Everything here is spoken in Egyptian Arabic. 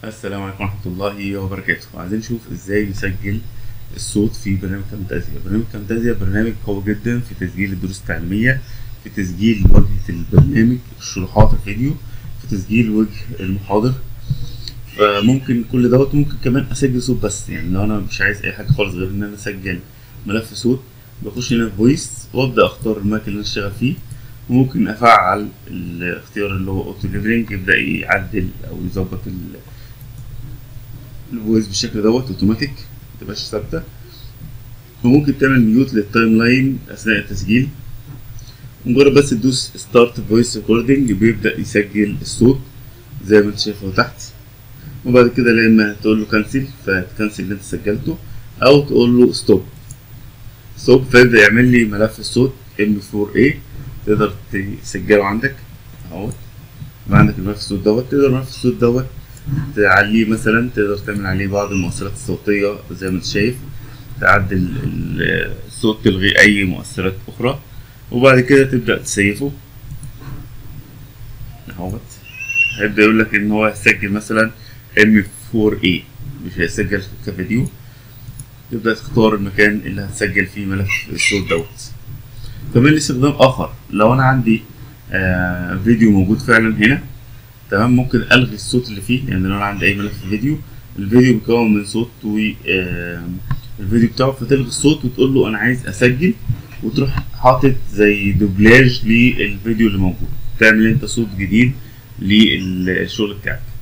السلام عليكم ورحمة الله وبركاته عايزين نشوف ازاي نسجل الصوت في برنامج كامتازيا برنامج كامتازيا برنامج قوي جدا في تسجيل الدروس التعليمية في تسجيل واجهة البرنامج شروحات الفيديو في تسجيل وجه المحاضر فممكن كل دوت ممكن كمان اسجل صوت بس يعني لو انا مش عايز اي حاجة خالص غير ان انا اسجل ملف صوت بخش هنا في فويس وابدا اختار المايك اللي انا اشتغل فيه وممكن افعل الاختيار اللي هو اوتو ليفلنج يبدا يعدل او يظبط ال- الفويس بالشكل دوت اوتوماتيك متبقاش ثابته وممكن تعمل ميوت للتايم لاين اثناء التسجيل مجرد بس تدوس ستارت فويس ريكوردنج بيبدا يسجل الصوت زي ما انت شايفه تحت وبعد كده يا اما تقول له كنسل فتكنسل اللي انت سجلته او تقول له ستوب ستوب فيبدا يعمل لي ملف الصوت M4A تقدر تسجله عندك اهوت يبقى عندك الملف الصوت دوت تقدر الملف الصوت دوت تعليه مثلا تقدر تعمل عليه بعض المؤثرات الصوتية زي ما انت شايف تعدل ال- الصوت تلغي أي مؤثرات أخرى وبعد كده تبدأ تسيفه اهوت هيبدأ يقول لك إن هو هيسجل مثلا M4A مش هيسجل كفيديو تبدأ تختار المكان اللي هتسجل فيه ملف الصوت دوت كمان ليه استخدام آخر لو أنا عندي آه فيديو موجود فعلا هنا تمام ممكن الغي الصوت اللي فيه يعني لو انا عندي اي ملف فيديو الفيديو بيتكون من صوت و آم، الفيديو بتاعه فتلغي الصوت وتقول له انا عايز اسجل وتروح حاطط زي دوبلاج للفيديو اللي موجود تعمل انت صوت جديد للشغل بتاعك